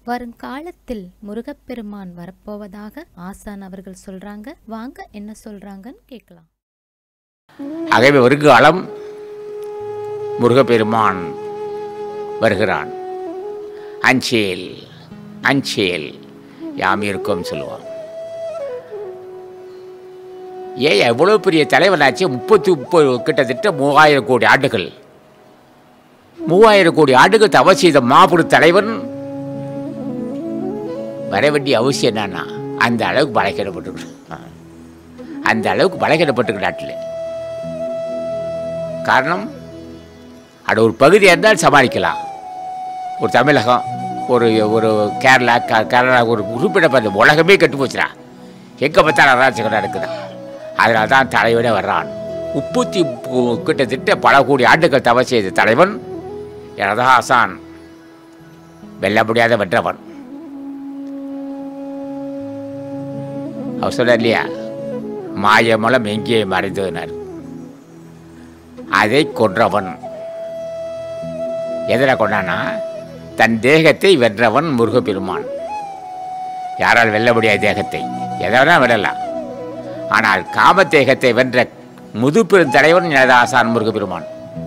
வருங்காலத்தில் முருகப்பெருமான் வரப்போவதாக ஆசான் அவர்கள் சொல்றாங்க வாங்க என்ன சொல்றாங்கன்னு கேட்கலாம் ஆகவே வருங்காலம் முருகப்பெருமான் வருகிறான் அஞ்சேல் அஞ்சேல் யாம் இருக்கோம் சொல்லுவான் ஏன் எவ்வளோ பெரிய தலைவனாச்சு முப்பத்தி முப்பது கிட்டத்தட்ட மூவாயிரம் கோடி ஆண்டுகள் மூவாயிரம் கோடி ஆண்டுகள் தவறு செய்த மாபெரும் தலைவன் வர வேண்டிய அவசியம் என்னன்னா அந்த அளவுக்கு பலகீனப்பட்டிருக்க அந்த அளவுக்கு பலகீனப்பட்டிருக்க நாட்டில் காரணம் அது ஒரு பகுதியாக இருந்தால் சமாளிக்கலாம் ஒரு தமிழகம் ஒரு ஒரு கேரளா க கேரளா ஒரு குறிப்பிட்ட உலகமே கெட்டு போச்சுடா எங்கே பார்த்தாலும் அராஜகம் நடக்குது அதனால தான் தலைவனே வர்றான் முப்பத்தி பு- கிட்டத்தட்ட பல கோடி ஆண்டுகள் தவறு செய்த தலைவன் எனதாசான் வெல்ல முடியாத வென்றவன் அவர் சொன்னார் இல்லையா மாயமலம் எங்கே மறைந்ததுனார் அதை கொன்றவன் எதில் கொண்டானா தன் தேகத்தை வென்றவன் முருகப்பெருமான் யாரால் வெல்ல முடியாத தேகத்தை எதை வெல்லலாம் ஆனால் காம தேகத்தை வென்ற முதுபெரும் தலைவன் எனதாசான் முருகப்பெருமான்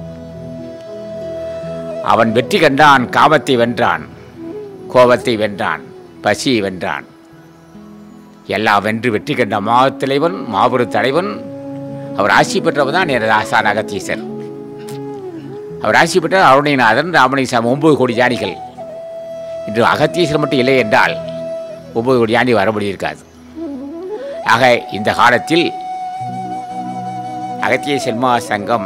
அவன் வெற்றி கண்டான் காமத்தை வென்றான் கோபத்தை வென்றான் பசியை வென்றான் எல்லாம் வென்று வெற்றி கண்ட மாதத்தலைவன் மாபெரும் தலைவன் அவர் ஆட்சி பெற்றவர் தான் எனது ஆசான் அகத்தீசர் அவர் ஆட்சி பெற்ற அருணைநாதன் ராமணிசாமி ஒன்பது கோடி ஜானிகள் இன்று அகத்தீசர் மட்டும் இல்லை என்றால் ஒன்பது கோடி ஜானி வர முடியிருக்காது ஆக இந்த காலத்தில் அகத்திய செல்மா சங்கம்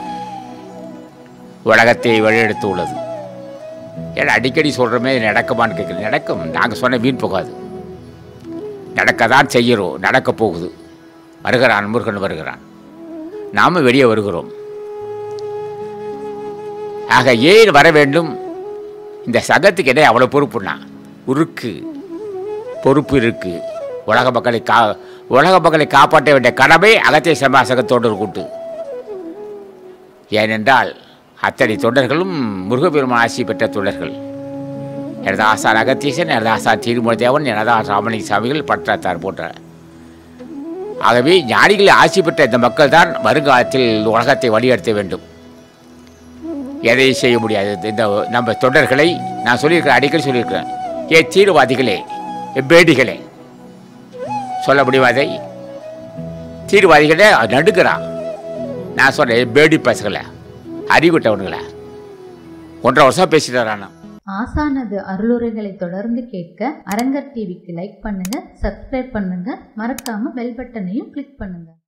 உலகத்தை வழியெடுத்து உள்ளது ஏன்னா அடிக்கடி சொல்கிறோமே இது நடக்குமான்னு கேட்குறது நடக்கும் நாங்கள் சொன்ன வீண் போகாது நடக்க தான் செய்கிறோம் நடக்க போகுது வருகிறான் முருகன் வருகிறான் நாம வெளியே வருகிறோம் ஆக ஏன் வர வேண்டும் இந்த சங்கத்துக்கு என்ன அவ்வளோ பொறுப்புன்னா உருக்கு பொறுப்பு இருக்கு உலக மக்களை கா உலக மக்களை காப்பாற்ற வேண்டிய கடமை அகத்திய சமா சங்கத்தோடு கூட்டு ஏனென்றால் அத்தனை தொண்டர்களும் முருகப்பெருமான் ஆட்சி பெற்ற தொண்டர்கள் எனது ஆசான் அகத்தீசன் எனது ஆசான் திருமூலதேவன் எனது ராமலிங்க சாமிகள் பற்றாத்தார் போன்ற ஆகவே ஞானிகளை ஆட்சி பெற்ற இந்த மக்கள் தான் வருங்காலத்தில் உலகத்தை வழிநடத்த வேண்டும் எதையும் செய்ய முடியாது இந்த நம்ம தொண்டர்களை நான் சொல்லியிருக்கிறேன் அடிக்கடி சொல்லியிருக்கிறேன் ஏ தீவிரவாதிகளே ஏ பேடிகளே சொல்ல முடியுமா அதை தீவிரவாதிகளே நடுக்கிறான் நான் சொல்றேன் "ஏ பேடி பசங்கள அறிவிட்டவனுங்களா ஒன்றரை வருஷம் பேசிட்டு வரானா ஆசானது அருளுரைகளை தொடர்ந்து கேட்க அரங்கர் டிவிக்கு லைக் பண்ணுங்க சப்ஸ்கிரைப் பண்ணுங்க மறக்காம பெல் பட்டனையும் கிளிக் பண்ணுங்க